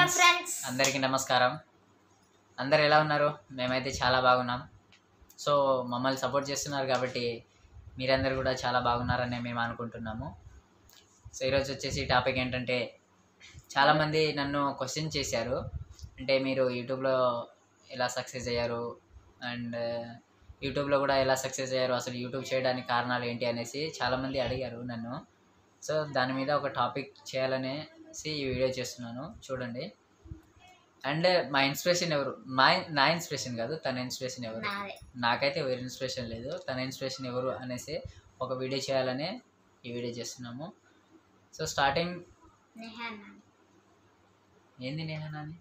Friends అందరికీ నమస్కారం అందరు ఎలా ఉన్నారు మేమైతే చాలా బాగున్నాం సో మమ్మల్ని సపోర్ట్ చేస్తున్నారు కాబట్టి మీరందరూ కూడా చాలా బాగున్నారని మేము అనుకుంటున్నాము సో ఈరోజు వచ్చేసి టాపిక్ ఏంటంటే చాలామంది నన్ను క్వశ్చన్ చేశారు అంటే మీరు యూట్యూబ్లో ఎలా సక్సెస్ అయ్యారు అండ్ యూట్యూబ్లో కూడా ఎలా సక్సెస్ అయ్యారు అసలు యూట్యూబ్ చేయడానికి కారణాలు ఏంటి అనేసి చాలామంది అడిగారు నన్ను సో దాని మీద ఒక టాపిక్ చేయాలనేసి ఈ వీడియో చేస్తున్నాను చూడండి అండ్ మా ఇన్స్పిరేషన్ ఎవరు మా నా ఇన్స్పిరేషన్ కాదు తన ఇన్స్పిరేషన్ ఎవరు నాదే నాకైతే ఎవరి ఇన్స్పిరేషన్ లేదు తన ఇన్స్పిరేషన్ ఎవరు అనేసి ఒక వీడియో చేయాలనే ఈ వీడియో చేస్తున్నాము సో స్టార్టింగ్ నెహాన్ ఏంది నేహనాని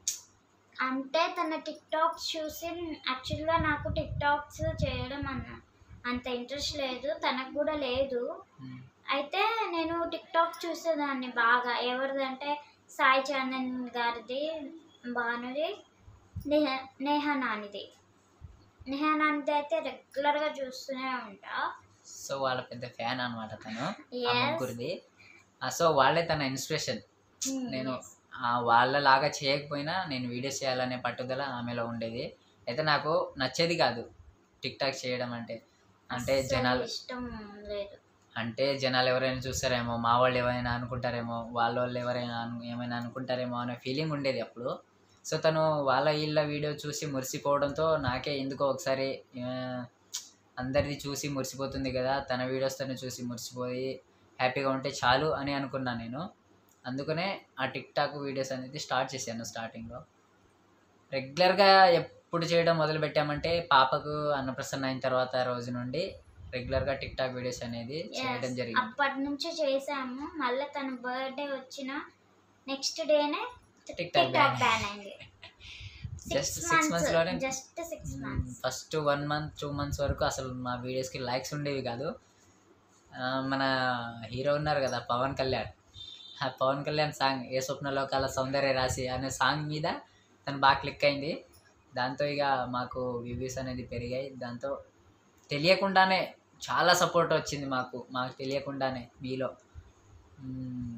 అంటే తన టిక్ టాక్స్ చూసి యాక్చువల్గా నాకు టిక్ టాక్స్ చేయడం అన్న అంత ఇంట్రెస్ట్ లేదు తనకు కూడా లేదు అయితే నేను టిక్ టాక్ చూసేదాన్ని బాగా ఎవరిదంటే సాయి చందన్ గారిది భానుది నేహ నేహా నానిది నేహా నానిది అయితే రెగ్యులర్గా చూస్తూనే ఉంటా సో వాళ్ళ పెద్ద ఫ్యాన్ అనమాట తను ఆ Yes. ముగ్గురిది సో వాళ్ళే తన ఇన్స్పిరేషన్ Hmm, నేను yes. ఆ వాళ్ళలాగా చేయకపోయినా నేను వీడియోస్ చేయాలనే పట్టుదల ఆమెలో ఉండేది అయితే నాకు నచ్చేది కాదు టిక్ టాక్ చేయడం అంటే అంటే అస్సలు జనాలు ఇష్టం లేదు అంటే జనాలు ఎవరైనా చూస్తారేమో మా వాళ్ళు ఎవరైనా అనుకుంటారేమో వాళ్ళ వాళ్ళు ఎవరైనా అను- ఏమైనా అనుకుంటారేమో అనే ఫీలింగ్ ఉండేది అప్పుడు సో తను వాళ్ళ వీళ్ళ వీడియో చూసి మురిసిపోవడంతో నాకే ఎందుకో ఒకసారి ఆ, అందరిది చూసి మురిసిపోతుంది కదా తన వీడియోస్ తను చూసి మురిసిపోయి హ్యాపీగా ఉంటే చాలు అని అనుకున్నాను నేను అందుకనే ఆ టిక్ టాక్ వీడియోస్ అనేది స్టార్ట్ చేశాను స్టార్టింగ్లో రెగ్యులర్గా ఎప్పుడు చేయడం మొదలు పెట్టామంటే పాపకు అన్నప్రసన్న అయిన తర్వాత రోజు నుండి రెగ్యులర్గా టిక్ టాక్ వీడియోస్ అనేది చేయడం Yes. జరిగింది అప్పటి నుంచి చేసాము మళ్ళీ తన బర్త్డే వచ్చిన నెక్స్ట్ డేనే tik tok tik tok ban అయింది Just six six months months లోనే? Just six months first one month two months వరకు అసలు మా వీడియోస్కి లైక్స్ ఉండేవి కాదు ఆ, మన హీరో ఉన్నారు కదా పవన్ కళ్యాణ్ ఆ పవన్ కళ్యాణ్ సాంగ్ ఏ స్వప్నలోకాల సౌందర్య రాశి అనే సాంగ్ మీద తను బాగా క్లిక్ అయింది దాంతో ఇక మాకు వ్యూస్ అనేది పెరిగాయి దాంతో తెలియకుండానే చాలా సపోర్ట్ వచ్చింది మాకు మాకు తెలియకుండానే మీలో మ్మ్.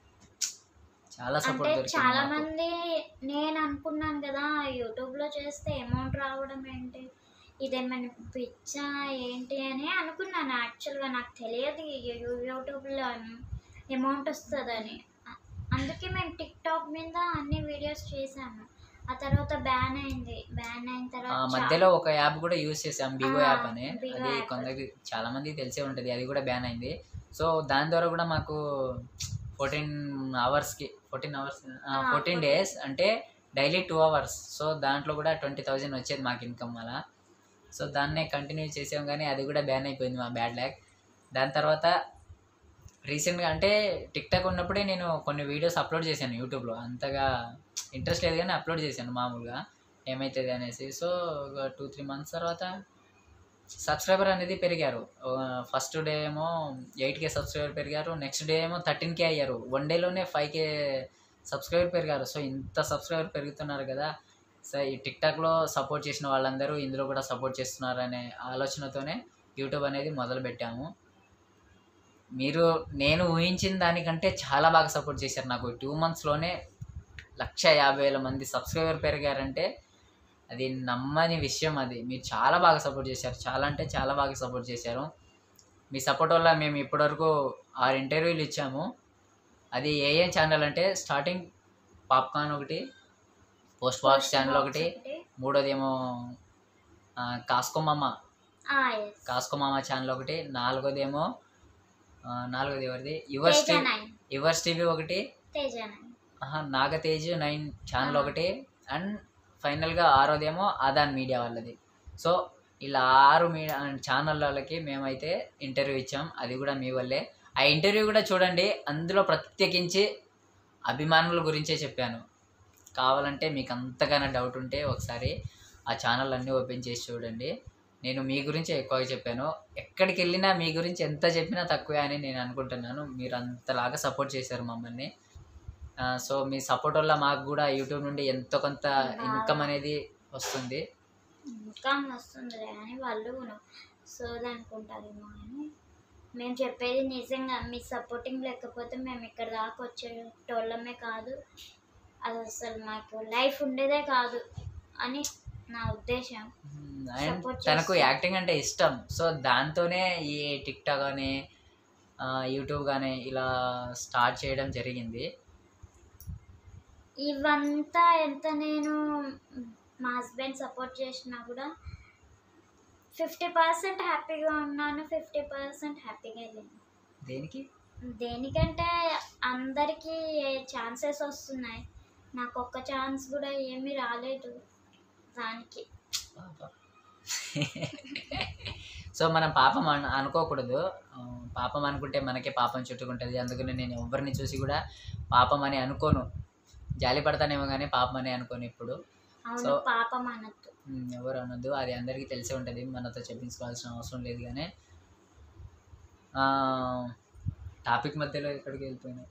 చాలా అంటే సపోర్ట్ దొరికింది చాలా మాకు. మంది నేను అనుకున్నాను కదా యూట్యూబ్ లో చేస్తే అమౌంట్ రావడం ఏంటి ఇదేమైనా పిచ్చా ఏంటి అని అనుకున్నాను యాక్చువల్గా నాకు తెలియదు యూట్యూబ్ లో అమౌంట్ వస్తుందని అ- అందుకే మేము టిక్ టాక్ మీద అన్ని వీడియోస్ చేశాను ఆ తర్వాత బ్యాన్ అయింది బ్యాన్ అయిన ఆ తర్వాత చా- మధ్యలో ఒక యాప్ కూడా యూజ్ చేసాం బిగో ఆ, యాప్ అని బిగో అది యాప్. కొందరికి చాలా మందికి తెలిసే ఉంటుంది అది కూడా బ్యాన్ అయింది సో దాని ద్వారా కూడా మాకు ఫోర్టీన్ అవర్స్కి ఫోర్టీన్ అవర్స్ ఆ, ఫోర్టీన్ 14 డేస్ అంటే డైలీ టూ అవర్స్ సో దాంట్లో కూడా ట్వంటీ థౌజండ్ వచ్చేది మాకు ఇన్కమ్ అలా సో దాన్నే కంటిన్యూ చేసాం కానీ అది కూడా బ్యాన్ అయిపోయింది మా బ్యాడ్ ల్యాక్ దాని తర్వాత రీసెంట్గా అంటే టిక్ టాక్ ఉన్నప్పుడే నేను కొన్ని వీడియోస్ అప్లోడ్ చేశాను యూట్యూబ్లో అంతగా ఇంట్రెస్ట్ లేదు కానీ అప్లోడ్ చేశాను మామూలుగా ఏమవుతుంది అనేసి సో ఒక టూ త్రీ మంత్స్ తర్వాత సబ్స్క్రైబర్ అనేది పెరిగారు ఫస్ట్ డే ఏమో ఎయిట్ కే సబ్స్క్రైబర్ పెరిగారు నెక్స్ట్ డే ఏమో థర్టీన్ కే అయ్యారు వన్ డేలోనే ఫైవ్ కే సబ్స్క్రైబర్ పెరిగారు సో ఇంత సబ్స్క్రైబర్ పెరుగుతున్నారు కదా సో ఈ టిక్ టాక్లో సపోర్ట్ చేసిన వాళ్ళందరూ ఇందులో కూడా సపోర్ట్ చేస్తున్నారు అనే ఆలోచనతోనే యూట్యూబ్ అనేది మొదలు పెట్టాము మీరు నేను ఊహించిన దానికంటే చాలా బాగా సపోర్ట్ చేశారు నాకు టూ మంత్స్లోనే లక్ష యాభై వేల మంది సబ్స్క్రైబర్ పెరిగారంటే అది నమ్మని విషయం అది మీరు చాలా బాగా సపోర్ట్ చేశారు చాలా అంటే చాలా బాగా సపోర్ట్ చేశారు మీ సపోర్ట్ వల్ల మేము ఇప్పటివరకు ఆరు ఇంటర్వ్యూలు ఇచ్చాము అది ఏ ఏ ఛానల్ అంటే స్టార్టింగ్ పాప్కార్న్ ఒకటి పోస్ట్ బాక్స్ ఛానల్ ఒకటి మూడోది ఏమో ఆ, కాస్కోమమ్మ ఆ, yes. కాస్కోమామ ఛానల్ ఒకటి నాలుగోది ఏమో ఆ, నాలుగోది ఎవరిది yours Teja TV nine yours TV ఒకటి తేజ నైన్ ఆహా, నాగతేజ్ నైన్ ఛానల్ ఆ. ఒకటి అండ్ ఫైనల్గా ఆరోది ఏమో ఆదాన్ మీడియా వాళ్ళది సో ఇలా ఆరు మీడియా ఛానల్ వాళ్ళకి మేమైతే ఇంటర్వ్యూ ఇచ్చాం అది కూడా మీ వల్లే ఆ ఇంటర్వ్యూ కూడా చూడండి అందులో ప్రత్యేకించి అభిమానుల గురించే చెప్పాను కావాలంటే మీకు అంతగానో డౌట్ ఉంటే ఒకసారి ఆ ఛానల్ అన్నీ ఓపెన్ చేసి చూడండి నేను మీ గురించి ఎక్కువగా చెప్పాను ఎక్కడికి వెళ్ళినా మీ గురించి ఎంత చెప్పినా తక్కువే అని నేను అనుకుంటున్నాను మీరు అంతలాగా సపోర్ట్ చేశారు మమ్మల్ని ఆ, సో మీ సపోర్ట్ వల్ల మాకు కూడా యూట్యూబ్ నుండి ఎంతో కొంత ఇన్కమ్ అనేది వస్తుంది ఇంకా వస్తుంది అని వాళ్ళు సోది అనుకుంటారేమో అని మేము చెప్పేది నిజంగా మీ సపోర్టింగ్ లేకపోతే మేము ఇక్కడ దాకా వచ్చేటోళ్ళమే కాదు అది అసలు మాకు లైఫ్ ఉండేదే కాదు అని నా ఉద్దేశం అండ్ Support తనకు చేస్తే- యాక్టింగ్ అంటే ఇష్టం సో దాంతోనే ఈ టిక్ టాక్ కానీ యూట్యూబ్ కానీ ఇలా స్టార్ట్ చేయడం జరిగింది ఇవంతా ఎంత నేను మా హస్బెండ్ సపోర్ట్ చేసినా కూడా ఫిఫ్టీ పర్సెంట్ హ్యాపీగా ఉన్నాను ఫిఫ్టీ పర్సెంట్ హ్యాపీగా లేను దేనికి దేనికంటే అందరికీ ఛాన్సెస్ వస్తున్నాయి నాకు ఒక్క ఛాన్స్ కూడా ఏమీ రాలేదు దానికి పాప సో మనం పాపం అను అనుకోకూడదు ఆ, పాపం అనుకుంటే మనకే పాపం చుట్టుకుంటుంది అందుకని నేను ఎవరిని చూసి కూడా పాపం అని అనుకోను జాలి పడతానేమో కానీ పాపం అని అనుకోను ఇప్పుడు అవును So- పాపం అనొద్దు ఉమ్, ఎవరు అనొద్దు అది అందరికీ తెలిసే ఉంటుంది మనతో చెప్పించుకోవాల్సిన అవసరం లేదు కానీ టాపిక్ మధ్యలో ఎక్కడికి వెళ్ళిపోయినా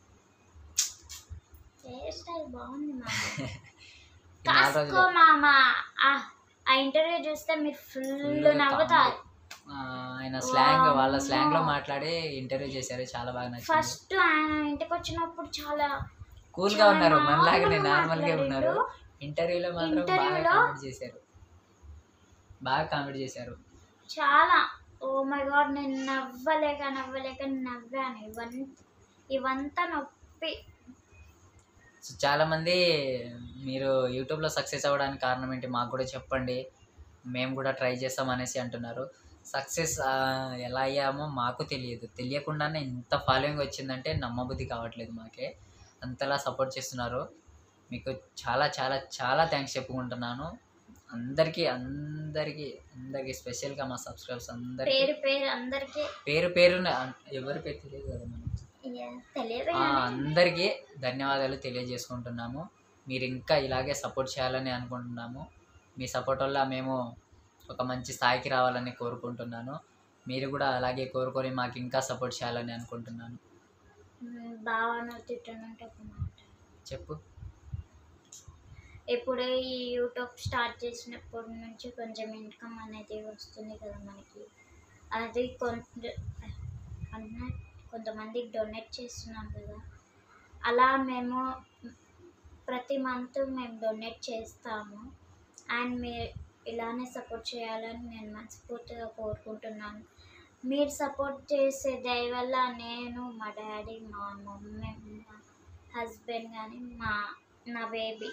హెయిర్ స్టైల్ బాగుంది మా నాలుగు కాస్కో రోజులు మామ ఆ ఆ ఇంటర్వ్యూ చూస్తే మీరు ఫుల్ Full నవ్వుతారు ఆ, ఆయన స్లాంగ్ వాళ్ళ వామ్మో. స్లాంగ్ లో మాట్లాడి ఇంటర్వ్యూ చేశారు చాలా బాగా నచ్చింది ఫస్ట్ ఆయన ఇంటికి వచ్చినప్పుడు చాలా కూల్ గా ఉన్నారు చాలా మనలాగానే normal గా నార్మల్ గా ఉన్నారు మాట్లాడిండు. ఇంటర్వ్యూలో మాత్రం బాగా ఇంటర్వ్యూలో? కామెంట్ చేశారు బాగా కామెంట్ చేశారు చాలా ఓ మై గాడ్ నేను నవ్వలేక నవ్వలేక నవ్వాను ఇవంతా ఇవంతా నొప్పి సో చాలా మంది మీరు యూట్యూబ్ లో సక్సెస్ అవ్వడానికి కారణం ఏంటి మాకు కూడా చెప్పండి మేము కూడా ట్రై చేస్తాం అనేసి అంటున్నారు సక్సెస్ ఎలా అయ్యామో మాకు తెలియదు తెలియకుండానే ఇంత ఫాలోయింగ్ వచ్చిందంటే నమ్మబుద్ధి కావట్లేదు మాకే అంతలా సపోర్ట్ చేస్తున్నారు మీకు చాలా చాలా చాలా థ్యాంక్స్ చెప్పుకుంటున్నాను అందరికీ అందరికీ అందరికీ స్పెషల్గా మా సబ్స్క్రైబర్స్ అందరికీ పేరు పేరు అందరికీ పేరు పేరు ఎవరి పేరు తెలియదు కదా మనకి ఏ, తెలియదు ఆ, కానీ అందరికీ ధన్యవాదాలు తెలియజేసుకుంటున్నాము మీరు ఇంకా ఇలాగే సపోర్ట్ చేయాలని అనుకుంటున్నాము మీ సపోర్ట్ వల్ల మేము ఒక మంచి స్థాయికి రావాలని కోరుకుంటున్నాను మీరు కూడా అలాగే కోరుకొని మాకు ఇంకా సపోర్ట్ చేయాలని అనుకుంటున్నాను మ్, బావను తిట్టనంటే ఒక మాట చెప్పు ఇప్పుడు ఈ యూట్యూబ్ స్టార్ట్ చేసినప్పటి నుంచి కొంచెం ఇన్కమ్ అనేది వస్తుంది కదా మనకి అది కొంత అన్న కొంతమందికి డొనేట్ చేస్తున్నాం కదా అలా మేము ప్రతి మంత్ మేము డొనేట్ చేస్తాము అండ్ మీరు ఇలానే సపోర్ట్ చేయాలని నేను మనస్ఫూర్తిగా కోరుకుంటున్నాను మీరు సపోర్ట్ చేసే దయ వల్ల నేను మా డాడీ మా మమ్మీ మా హస్బెండ్ కానీ మా నా బేబీ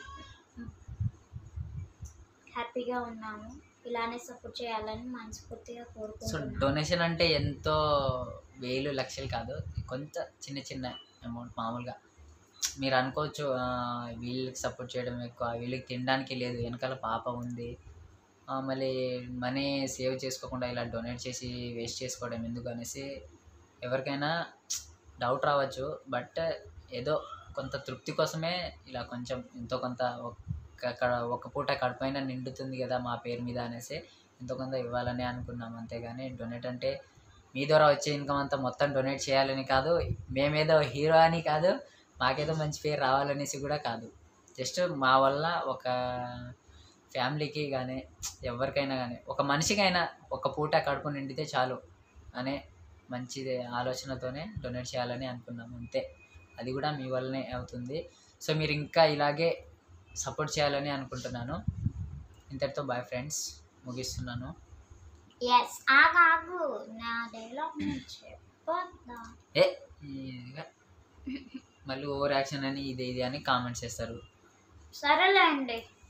హ్యాపీగా ఉన్నాము ఇలానే సపోర్ట్ చేయాలని మనస్ఫూర్తిగా సో కోరుకుంటున్నాను డొనేషన్ అంటే ఎంతో వేలు లక్షలు కాదు కొంత చిన్న చిన్న అమౌంట్ మామూలుగా మీరు అనుకోవచ్చు "ఆ, వీళ్ళకి సపోర్ట్ చేయడం ఎక్కువ వీళ్ళకి తినడానికి లేదు వెనకాల పాప ఉంది ఆ, మళ్ళీ మనీ సేవ్ చేసుకోకుండా ఇలా డొనేట్ చేసి వేస్ట్ చేసుకోవడం ఎందుకు అనేసి ఎవరికైనా డౌట్ రావచ్చు బట్ ఏదో కొంత తృప్తి కోసమే ఇలా కొంచెం ఎంతో కొంత ఒక్క క- ఒక పూట కడుపైన నిండుతుంది కదా మా పేరు మీద అనేసి ఎంతో కొంత ఇవ్వాలని అనుకున్నాం అంతేగాని డొనేట్ అంటే మీ ద్వారా వచ్చే ఇన్కమ్ అంతా మొత్తం డొనేట్ చేయాలని కాదు మేమేదో హీరో అని కాదు మాకేదో మంచి పేరు రావాలనేసి కూడా కాదు జస్ట్ మా వల్ల ఒక ఫ్యామిలీకి కానీ ఎవరికైనా కానీ ఒక మనిషికైనా ఒక పూట కడుపు నిండితే చాలు అనే మంచి ఆలోచనతోనే డొనేట్ చేయాలని అనుకున్నాము అంతే అది కూడా మీ వల్లనే అవుతుంది సో మీరు ఇంకా ఇలాగే సపోర్ట్ చేయాలని అనుకుంటున్నాను ఇంతటితో బాయ్ ఫ్రెండ్స్ ముగిస్తున్నాను ఎస్ ఆగాగు నా డైలాగ్ నేను చెప్పొద్దా ఏ ఇదిగా. మళ్ళీ ఓవర్ యాక్షన్ అని ఇది ఇది అని కామెంట్స్ చేస్తారు సరేలే అండి